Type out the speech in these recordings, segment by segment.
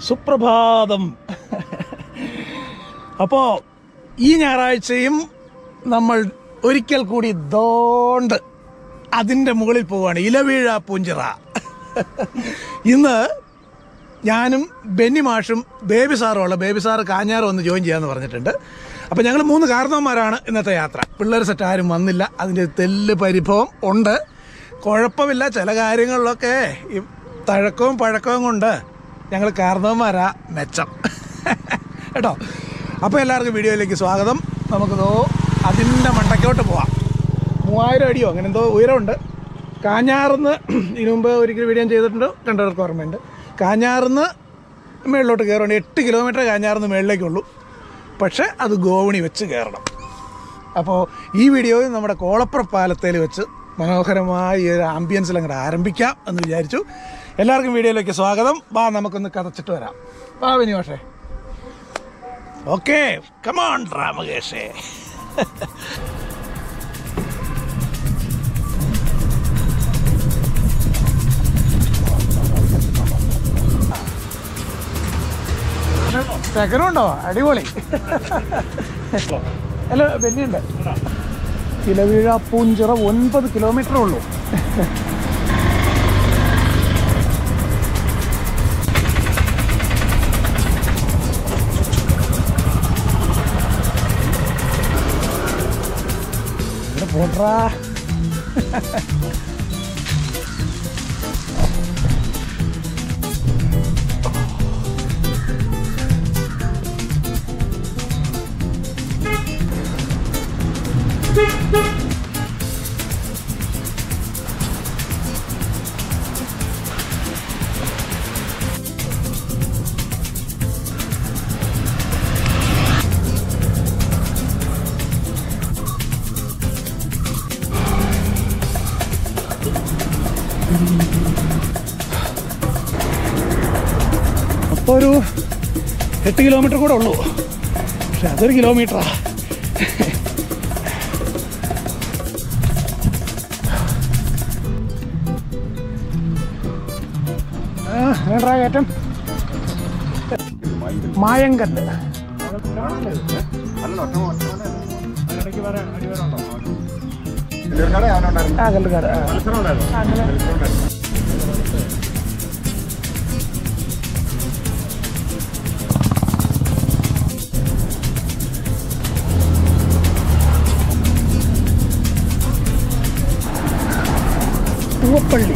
സുപ്രഭാതം അപ്പോൾ ഈ ഞായറാഴ്ചയും നമ്മൾ ഒരിക്കൽ കൂടി ദോണ്ട് അതിൻ്റെ മുകളിൽ പോവുകയാണ് ഇലവീഴ പൂഞ്ചിറ ഇന്ന് ഞാനും ബെന്നി മാഷും ബേബി സാറും ഉള്ള ബേബി സാറ് കാഞ്ഞാറ് ഒന്ന് ജോയിൻ ചെയ്യാമെന്ന് പറഞ്ഞിട്ടുണ്ട് അപ്പോൾ ഞങ്ങൾ മൂന്ന് കാരണവന്മാരാണ് ഇന്നത്തെ യാത്ര പിള്ളേർ സെറ്റ് ആരും വന്നില്ല അതിൻ്റെ തെല്ല് പരിഭവം ഉണ്ട് കുഴപ്പമില്ല ചില കാര്യങ്ങളിലൊക്കെ ഈ തഴക്കവും പഴക്കവും കൊണ്ട് ഞങ്ങൾ കാരണവന്മാരാ മെച്ചം കേട്ടോ അപ്പോൾ എല്ലാവർക്കും വീഡിയോയിലേക്ക് സ്വാഗതം നമുക്കിതോ അതിൻ്റെ മണ്ടക്കോട്ട് പോവാം മൂവായിരം അടിയോ അങ്ങനെ എന്തോ ഉയരമുണ്ട് കാഞ്ഞാറുന്ന് ഇതിനു മുമ്പ് ഒരിക്കൽ വീഡിയോ ചെയ്തിട്ടുണ്ട് കണ്ടവർക്ക് ഓർമ്മയുണ്ട് കാഞ്ഞാറുന്ന് മേളിലോട്ട് കയറുകയാണ് എട്ട് കിലോമീറ്റർ കാഞ്ഞാറുന്ന് മേളിലേക്കുള്ളൂ പക്ഷേ അത് ഗോവണി വെച്ച് കയറണം അപ്പോൾ ഈ വീഡിയോയിൽ നമ്മുടെ കോളപ്പുറ പാലത്തേൽ വെച്ച് മനോഹരമായ ഈ ഒരു ആംബിയൻസിൽ അങ്ങോട്ട് ആരംഭിക്കാം എന്ന് വിചാരിച്ചു എല്ലാവർക്കും വീഡിയോയിലേക്ക് സ്വാഗതം വാ നമുക്കൊന്ന് കഥച്ചിട്ട് വരാം വാ വിനി പക്ഷേ ഓക്കെ കമാൺ രാമകേഷേ സെക്കനുണ്ടോ അടിപൊളി അല്ല ബെന്നിയുണ്ട് ഇലവീഴ പൂഞ്ചിറ ഒൻപത് കിലോമീറ്റർ ഉള്ളൂ ഇവിടെ പോട്രാ അപ്പോൾ ഒരു എട്ട് കിലോമീറ്റർ കൂടെ ഉള്ളൂ പക്ഷെ അതൊരു കിലോമീറ്ററാ വേണ്ടാ കയറ്റം മായങ്കല്ല് ആ കല്ലുകാട് ആ ആ, അങ്ങനെ. Poovappally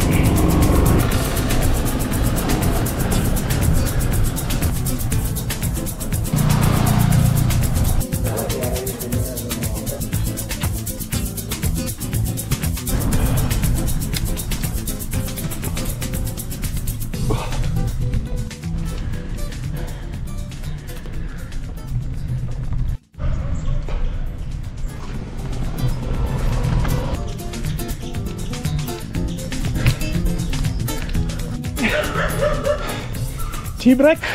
tea break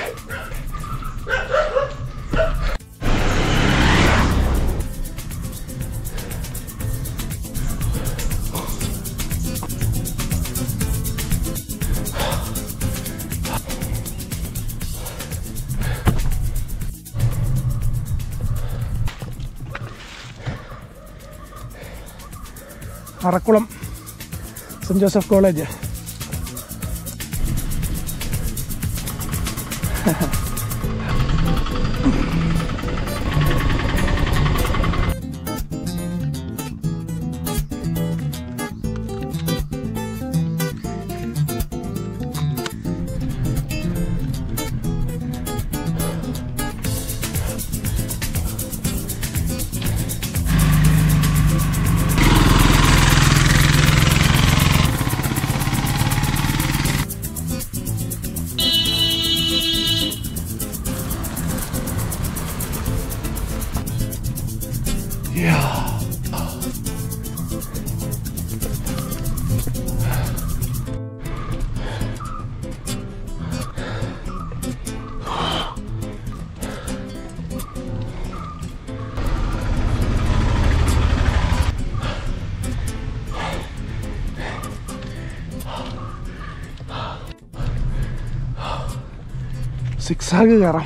Arakkulam saint Joseph college six ആഗ് കയറാം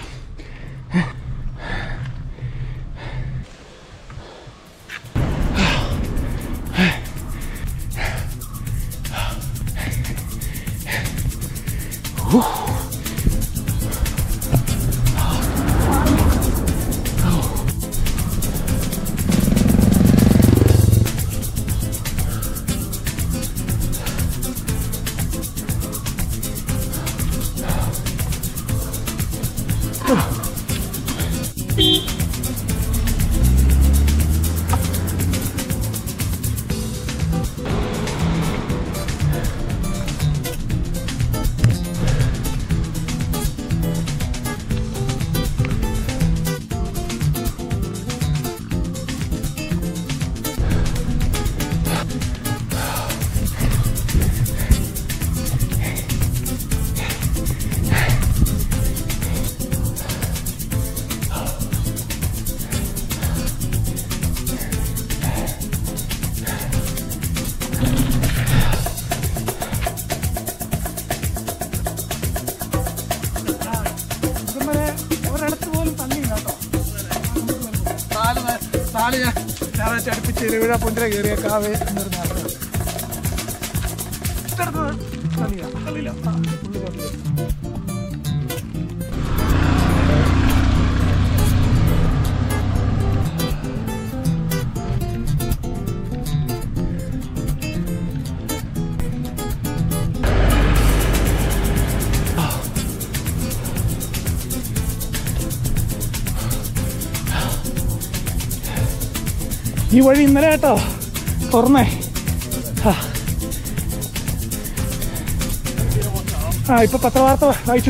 ഒരിടത്ത് പോലും തള്ളിയില്ല കേട്ടോ നാല് നാല് ഞാൻ ഞായറാഴ്ച അടുപ്പിച്ച് ഇരവിഴ പുഞ്ചര കയറിയ കാവേ എന്നൊരു നേരത്തെ തള്ളിയില്ല തള്ളിയില്ല ആ, പുള്ളി തള്ളിയില്ല. ഈ വഴി ഇന്നലെ കേട്ടോ തുറന്നേ ആ. ആ ഇപ്പൊ പത്രവാർത്ത വായിച്ചു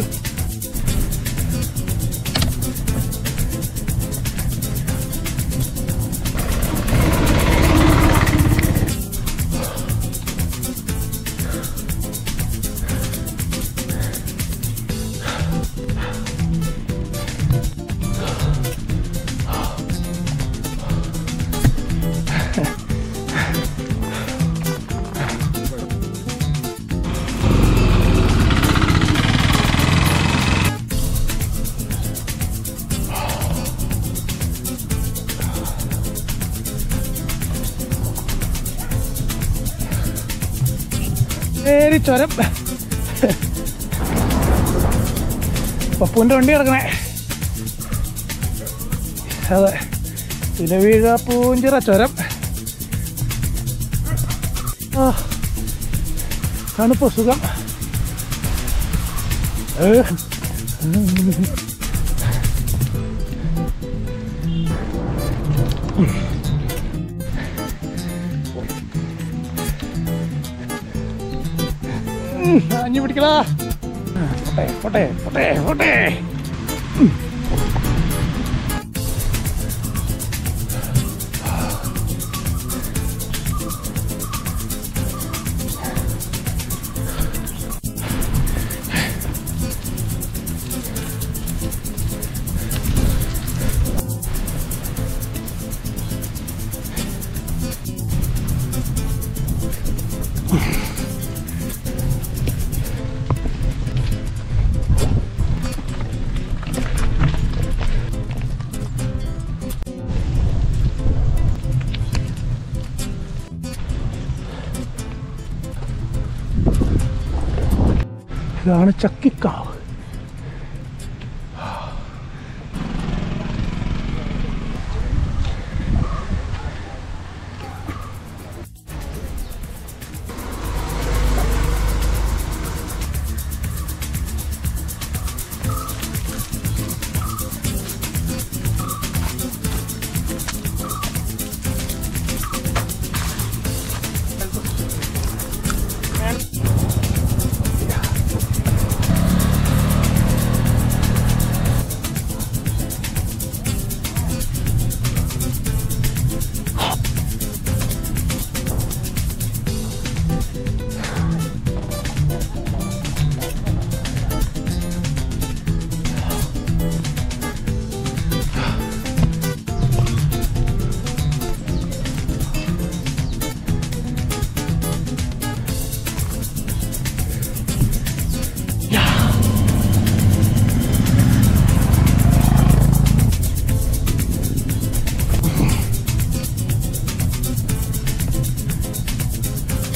ശരി ചുരം പപ്പുവിൻ്റെ വണ്ടി കിടക്കണേ അതെ ഇലവീഴ പൂഞ്ചിറ ചുരം ആ തണുപ്പ് സുഖം ഏ. ഉം, അഞ്ഞു പിടിക്കടാ പോട്ടെ പോട്ടെ പോട്ടെ പോട്ടെ ഇതാണ് ചക്കിക്കാവ്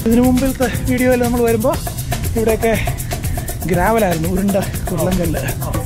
ഇതിനു മുമ്പിലത്തെ വീഡിയോയിൽ നമ്മൾ വരുമ്പോൾ ഇവിടെയൊക്കെ ഗ്രാവലായിരുന്നു ഉരുണ്ട ഉരുളങ്കല്ല്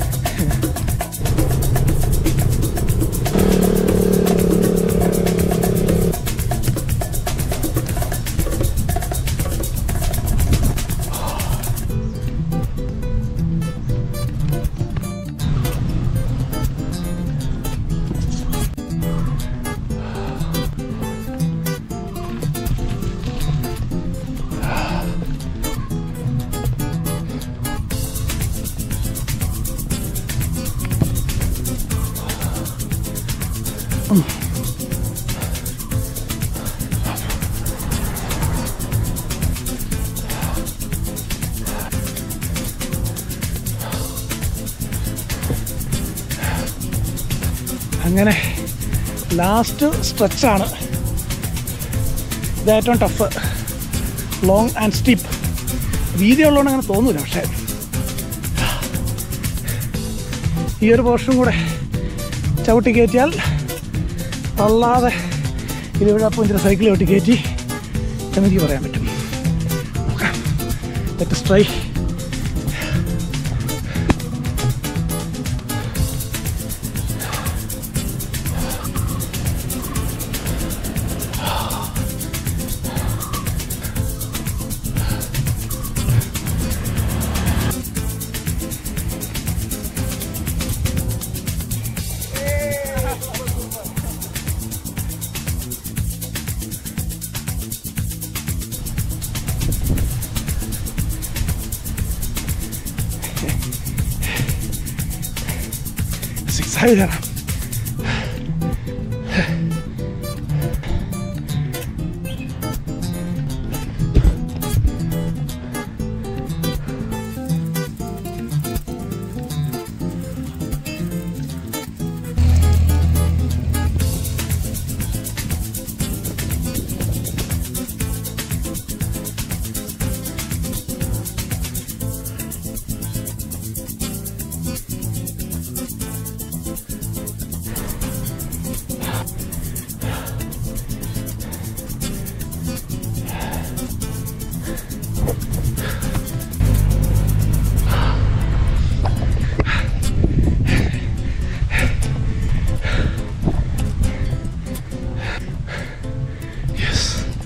അങ്ങനെ ലാസ്റ്റ് സ്ട്രെച്ചാണ് ഇത് ഏറ്റവും ടഫ് ലോങ് ആൻഡ് സ്റ്റീപ്പ് വീതി ഉള്ളതുകൊണ്ട് അങ്ങനെ തോന്നൂല പക്ഷേ ഈ ഒരു പോർഷൻ കൂടെ ചവിട്ടി കയറ്റിയാൽ തള്ളാതെ ഇരുവിഴപ്പം ചില സൈക്കിൾ ചവിട്ടി കയറ്റി എന്നെനിക്ക് പറയാൻ പറ്റും നോക്കാം ലെറ്റ് ട്രൈ സിക്സ് ആയി തരാം Yes.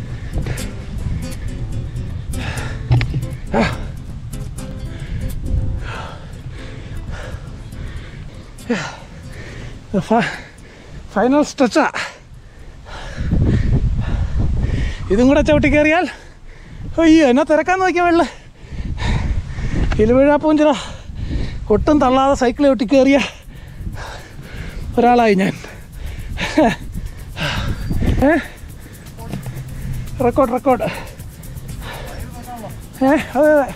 ഫൈനൽ സ്ട്രെച്ചാ ഇതും കൂടെ ചവിട്ടി കയറിയാൽ അയ്യോ എന്നാ തിരക്കാൻ നോക്കിയ വെള്ള ഇലുവീഴ പൂഞ്ചിറ ഒട്ടും തള്ളാതെ സൈക്കിൾ ചവിട്ടി കയറിയ ഒരാളായി ഞാൻ ഏ റെക്കോർഡ് റെക്കോർഡ് ഏ അതെ അതെ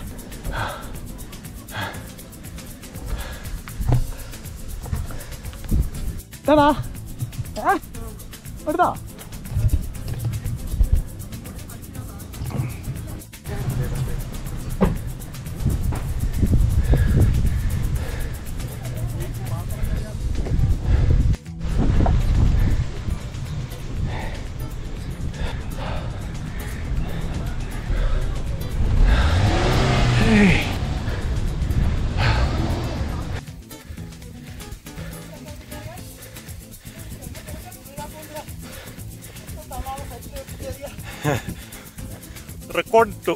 ഏടാ ഏ എടുത്താ റെക്കോർഡ് ഇട്ടു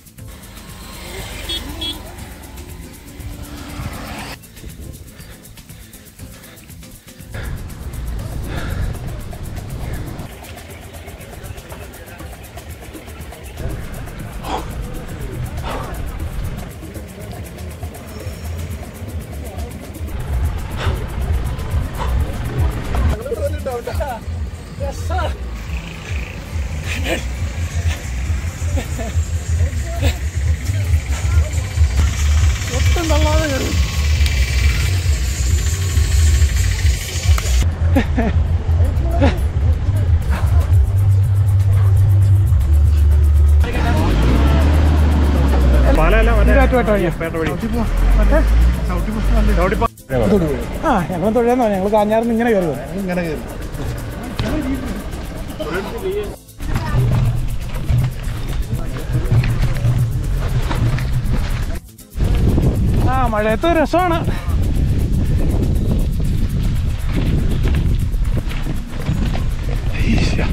ഒട്ടും തള്ളാതെ കയറി പാലല്ല ഇതിനകത്ത് വേട്ടോ വഴിയാ? പേട്ട വഴി മറ്റേ ചവിട്ടിപ്പോ ആ ഞങ്ങൾ തൊഴിലെന്നോ ഞങ്ങൾ കാഞ്ഞാറിന്ന് ഇങ്ങനെ കയറി വന്നു ഇങ്ങനെ കയറി മഴയത്ത് രസമാണ് ഈശ്ശ.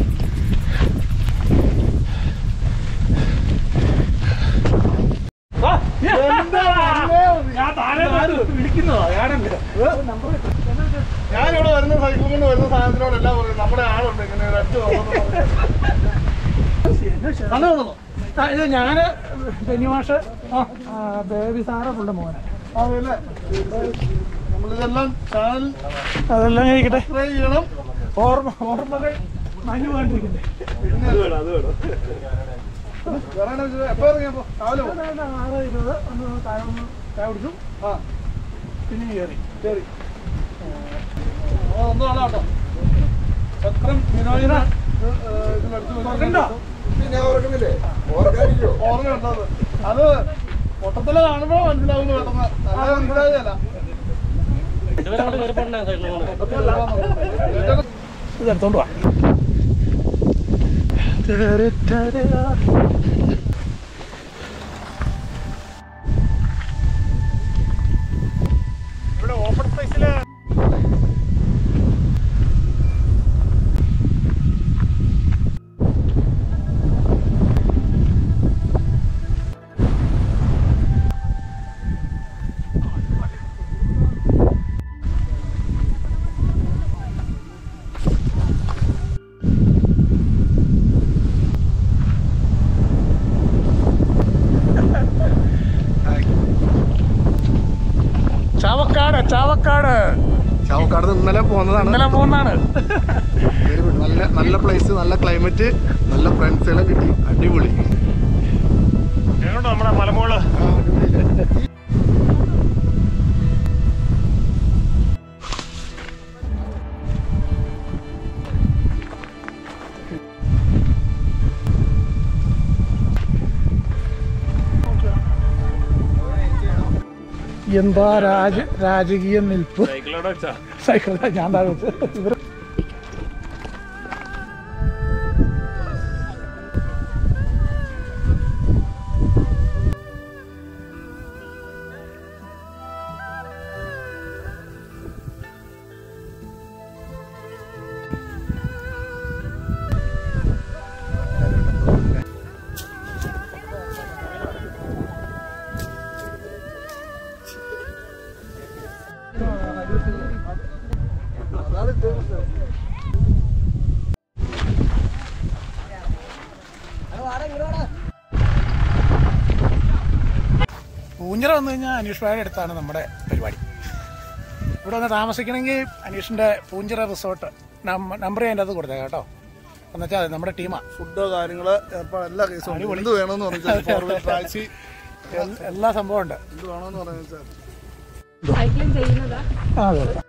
ആ, ഞാൻ താഴെ നിന്ന് വിളിക്കുന്നതാ ഞാനുണ്ട് ഞാനിവിടെ വരുന്ന സൈക്കിൾ കൊണ്ട് വരുന്ന സാധനത്തിനോട് എല്ലാം പറയും നമ്മുടെ ആളുണ്ട് ഇങ്ങനെ ഒരു അടിച്ചു നല്ലതാണല്ലോ ആ, ഇത് ഞാന് ബെനിമാഷ് ബേബി സാറ് പുള്ള മോനെ അതല്ലേ നമ്മളിതെല്ലാം ചാനൽ അതെല്ലാം കഴിക്കട്ടെ സബ്സ്ക്രൈബ് ചെയ്യണം ഓർമ്മ ഓർമ്മകൾ മനുവാണ്ടിരിക്കട്ടെ പിന്നെ അത് വേണം അത് വേണം വേറെ എന്നാ വെച്ചാ, എപ്പോ ഇറങ്ങിയപ്പോ രാവിലെ പോ. ആറ് ഇരുപത് ഒന്ന് താഴെ ഒന്ന് ചായ കുടിച്ചു ആ പിന്നെ കയറി ശരി ഒന്നും ആളാ കേട്ടോ ചക്രം വിനോദന ഉണ്ടോ? ഓർമ്മ ഉണ്ടത് അത് മൊത്തത്തില് കാണുമ്പോ മനസ്സിലാവുന്നു പെട്ടെന്ന് അല്ലാതെ മനസ്സിലാകുകയല്ല ഇത് എടുത്തോണ്ട് വാ ഇവിടെ ഓപ്പൺ സ്പേസില് ചാവക്കാട് ചാവക്കാട് ചാവക്കാട് ഇന്നലെ പോകുന്നതാണ് ഇന്നലെ പോകുന്നതാണ് Very good. നല്ല നല്ല പ്ലേസ് നല്ല ക്ലൈമറ്റ് നല്ല ഫ്രണ്ട്സുകളെ കിട്ടി അടിപൊളി നമ്മുടെ മലമോള് എന്താ രാജ രാജകീയ നിൽപ്പ് സൈക്കിളോടെ വെച്ചാ സൈക്കിൾ ഞാൻ താഴെ വെച്ച് ഇവർ പൂഞ്ഞിറ വന്നു കഴിഞ്ഞാൽ അനീഷ് ഭായുടെ അടുത്താണ് നമ്മുടെ പരിപാടി ഇവിടെ വന്ന് താമസിക്കണമെങ്കിൽ അനീഷിന്റെ പൂഞ്ചിറ റിസോർട്ട് നമ്പർ ഞാൻ അത് കൊടുത്തേക്കാം കേട്ടോ എന്നുവെച്ചാൽ അത് നമ്മുടെ ടീമാ ഫുഡ് കാര്യങ്ങള് ഏർപ്പാട് എല്ലാ കേസും ഉണ്ട്. എന്ത് വേണമെന്ന് പറഞ്ഞാൽ ഫോർ വീലർ ടാക്സി എൽ- എല്ലാ സംഭവം ഉണ്ട് എന്ത് വേണമെന്ന് പറഞ്ഞാൽ സൈക്ലിംഗ് ചെയ്യുന്നതാ ആ അതെ അതെ.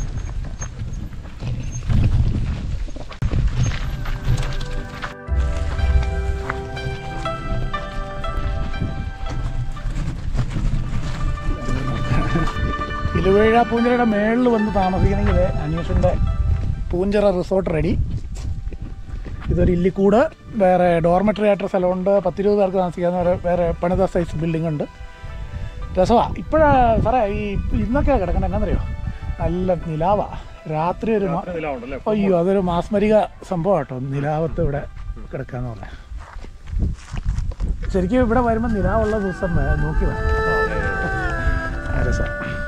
ഇലുവേഴ പൂഞ്ചിറയുടെ മേളിൽ വന്ന് താമസിക്കണമെങ്കിൽ അനീഷിൻ്റെ പൂഞ്ചിറ റിസോർട്ട് റെഡി ഇതൊരു ഇല്ലിക്കൂട് വേറെ ഡോർമെറ്ററി ആയിട്ട് സ്ഥലമുണ്ട് പത്തിരുപത് പേർക്ക് താമസിക്കാവുന്ന വേറെ വേറെ പണിത സൈസ് ബിൽഡിംഗ് ഉണ്ട് രസമാണ് ഇപ്പോഴാ സാറേ ഈ ഇന്നൊക്കെയാണ് കിടക്കണത് എന്നാന്നറിയോ നല്ല നിലാവാ രാത്രി ഒരു മ- നിലാവുണ്ടല്ലേ അയ്യോ അതൊരു മാസ്മരിക സംഭവം കേട്ടോ നിലാവത്ത് ഇവിടെ കിടക്കാന്ന് പറഞ്ഞാൽ ശരിക്കും ഇവിടെ വരുമ്പോൾ നിലാവുള്ള ദിവസം വേ- നോക്കി വേണം ആ, രസം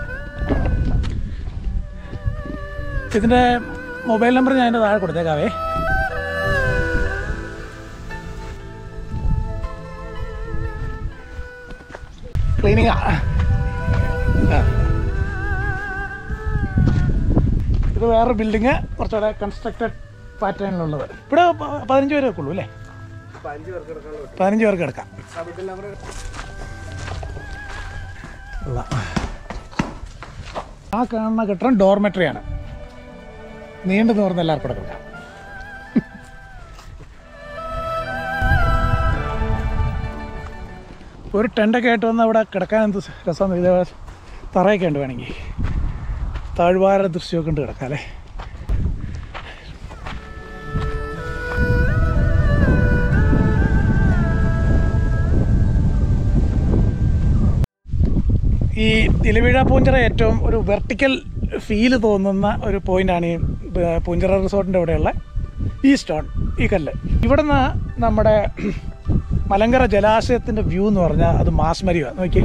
ഇതിൻ്റെ മൊബൈൽ നമ്പർ ഞാൻ അതിൻ്റെ താഴെ കൊടുത്തേക്കാവേ ക്ലീനിങ്ങാ ഇത് വേറെ ബിൽഡിങ് കുറച്ചുകൂടെ കൺസ്ട്രക്റ്റഡ് പാറ്റേണിലുള്ളത് ഇവിടെ പ- പതിനഞ്ച് പേരെ ഉള്ളൂ അല്ലേ പതിനഞ്ച് പേർക്ക് കിടക്കാം കൊള്ളാം. ആ കാണുന്ന കെട്ടിടം ഡോർമെട്രിയാണ് നീണ്ടു നിവർന്ന് എല്ലാവർക്കും കൂടെ കിടക്കാം ഒരു ടെൻ്റൊക്കെ ആയിട്ട് വന്ന് അവിടെ കിടക്കാൻ എന്ത് രസം ഇത് തറയൊക്കെ ഉണ്ട് വേണമെങ്കിൽ താഴ്വാര ദൃശ്യമൊക്കെ ഉണ്ട് കിടക്കാം അല്ലേ ഈ ഇലവീഴ പൂഞ്ചിറ ഏറ്റവും ഒരു വെർട്ടിക്കൽ ഫീല് തോന്നുന്ന ഒരു പോയിന്റാണ് ഈ ബ- പൂഞ്ചിറ റിസോർട്ടിൻ്റെ ഇവിടെയുള്ള ഈ സ്റ്റോൺ ഈ കല്ല് ഇവിടുന്ന് നമ്മുടെ മലങ്കര ജലാശയത്തിൻ്റെ വ്യൂ എന്ന് പറഞ്ഞാൽ അത് മാസ്മരിയാണ് നോക്കി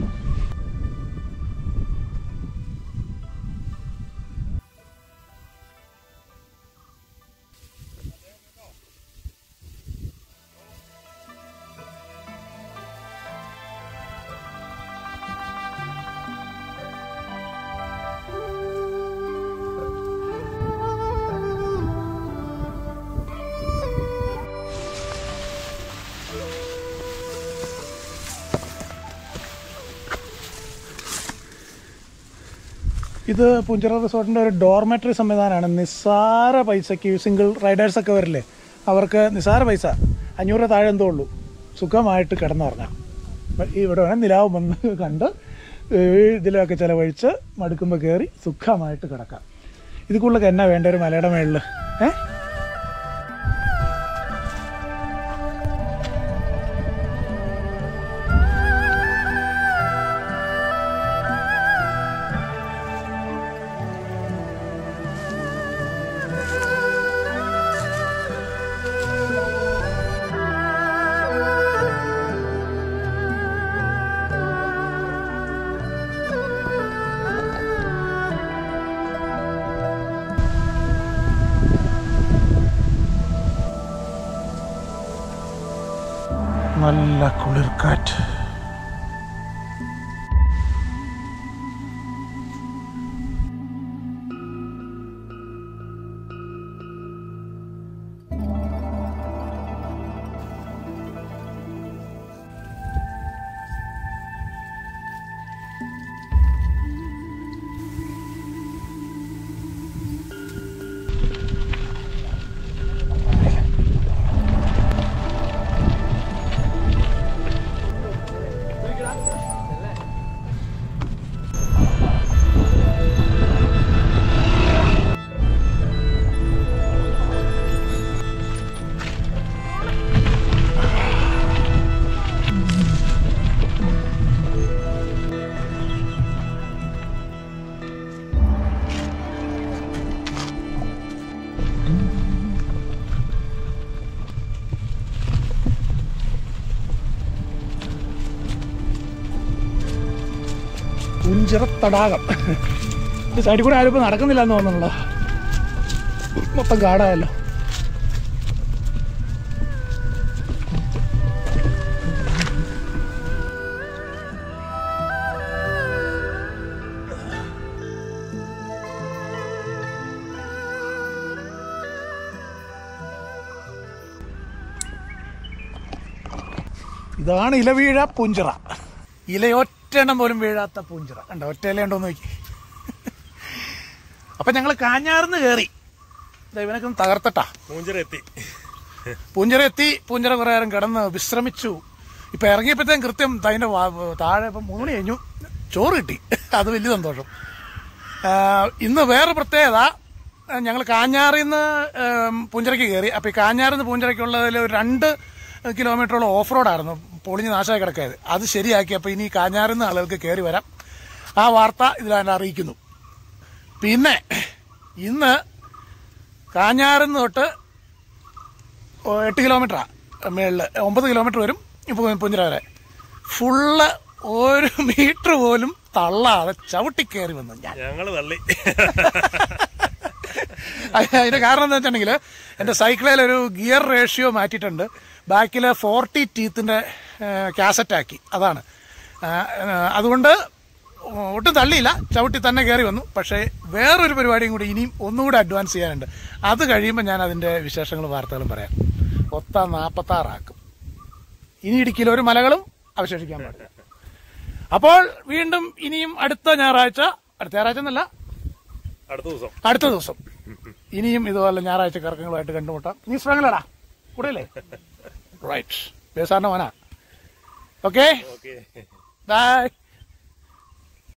ഇത് പുഞ്ചിറ റിസോർട്ടിൻ്റെ ഒരു ഡോർമെട്രി സംവിധാനമാണ് നിസ്സാര പൈസയ്ക്ക് സിംഗിൾ റൈഡേഴ്സൊക്കെ വരില്ലേ അവർക്ക് നിസ്സാര പൈസ അഞ്ഞൂറ് താഴെ എന്തോ ഉള്ളൂ സുഖമായിട്ട് കിടന്നുറങ്ങാം ഇപ്പം ഇവിടെ വേണം നിലാവ് വന്ന് കണ്ട് ഏ, ഇതിലൊക്കെ ചിലവഴിച്ച് മടുക്കുമ്പോൾ കയറി സുഖമായിട്ട് കിടക്കാം ഇത് കൂടുതലൊക്കെ എന്നാ വേണ്ട ഒരു മലയുടെ മേളിൽ ഏ നല്ല കുളിർക്കാറ്റ് കുഞ്ചിറ തടാകം ഇത് സൈഡിൽ കൂടെ ആരും ഇപ്പൊ നടക്കുന്നില്ല എന്ന് തോന്നുന്നുണ്ടോ മൊത്തം കാടായല്ലോ ഇതാണ് ഇല വീഴ പൂഞ്ചിറ ഇലയൊറ്റെണ്ണം പോലും വീഴാത്ത പൂഞ്ചിറ കണ്ടോ ഒറ്റ ഇലയുണ്ടോ എന്ന് നോക്കി അപ്പൊ ഞങ്ങൾ കാഞ്ഞാർന്ന് കയറി ദാ ഇവനൊക്കെ ഒന്ന് തകർത്തട്ടാ മൂഞ്ചിറ എത്തി പൂഞ്ചിറ എത്തി പൂഞ്ചിറ കുറെ നേരം കിടന്ന് വിശ്രമിച്ചു ഇപ്പൊ ഇറങ്ങിയപ്പോഴത്തേക്കും കൃത്യം അതിന്റെ വാ- താഴെ ഇപ്പം മൂന്ന് മണി കഴിഞ്ഞു ചോറ് കിട്ടി അത് വലിയ സന്തോഷം ആ, ഇന്ന് വേറെ പ്രത്യേകത ഞങ്ങൾ കാഞ്ഞാറിൽ നിന്ന് പൂഞ്ചിറയ്ക്ക് കയറി അപ്പോൾ ഈ കാഞ്ഞാറിൽ നിന്ന് പൂഞ്ചിറയ്ക്കുള്ളതിൽ ഒരു രണ്ട് കിലോമീറ്ററോളം ഓഫ് റോഡായിരുന്നു പൊളിഞ്ഞ് നാശമായി കിടക്കായത് അത് ശരിയാക്കി അപ്പോൾ ഇനി കാഞ്ഞാറിൽ നിന്ന് ആളുകൾക്ക് കയറി വരാം ആ വാർത്ത ഇതിലാണ് അറിയിക്കുന്നു പിന്നെ ഇന്ന് കാഞ്ഞാറിൽ നിന്ന് തൊട്ട് ഓ, എട്ട് കിലോമീറ്ററാ മേളിൽ ഒമ്പത് കിലോമീറ്റർ വരും ഇപ്പോൾ പുഞ്ചിറ വരെ ഫുള്ള് ഒരു മീറ്റർ പോലും തള്ളാതെ ചവിട്ടിക്കയറി വന്നു ഞാൻ ഞങ്ങള് തള്ളി അതിന്റെ കാരണം എന്താ വെച്ചിട്ടുണ്ടെങ്കിൽ എന്റെ സൈക്കിളിൽ ഒരു ഗിയർ റേഷ്യോ മാറ്റിയിട്ടുണ്ട് ബാക്കിൽ ഫോർട്ടി ടീത്തിന്റെ കാസറ്റ് ആക്കി അതാണ് ആ, ആ, അതുകൊണ്ട് ഒട്ടും തള്ളിയില്ല ചവിട്ടി തന്നെ കയറി വന്നു പക്ഷേ വേറൊരു പരിപാടിയും കൂടി ഇനിയും ഒന്നുകൂടി അഡ്വാൻസ് ചെയ്യാനുണ്ട് അത് കഴിയുമ്പോൾ ഞാൻ അതിന്റെ വിശേഷങ്ങളും വാർത്തകളും പറയാം ഒത്ത നാൽപ്പത്താറാക്കും ഇനി ഇടുക്കിയിൽ ഒരു മലകളും അവശേഷിക്കാൻ പാടില്ല അപ്പോൾ വീണ്ടും ഇനിയും അടുത്ത ഞായറാഴ്ച അടുത്ത ഞായറാഴ്ച എന്നല്ല അടുത്ത ദിവസം അടുത്ത ദിവസം ഇനിയും ഇതുപോലെ ഞായറാഴ്ച കറക്കങ്ങളുമായിട്ട് കണ്ടുമുട്ടാം നീ സ്ട്രോങ്ങിലടാ കൂടെയല്ലേ റൈറ്റ് ബേസാറിന്റെ മോനാ ഓക്കെ ഓക്കെ ബൈ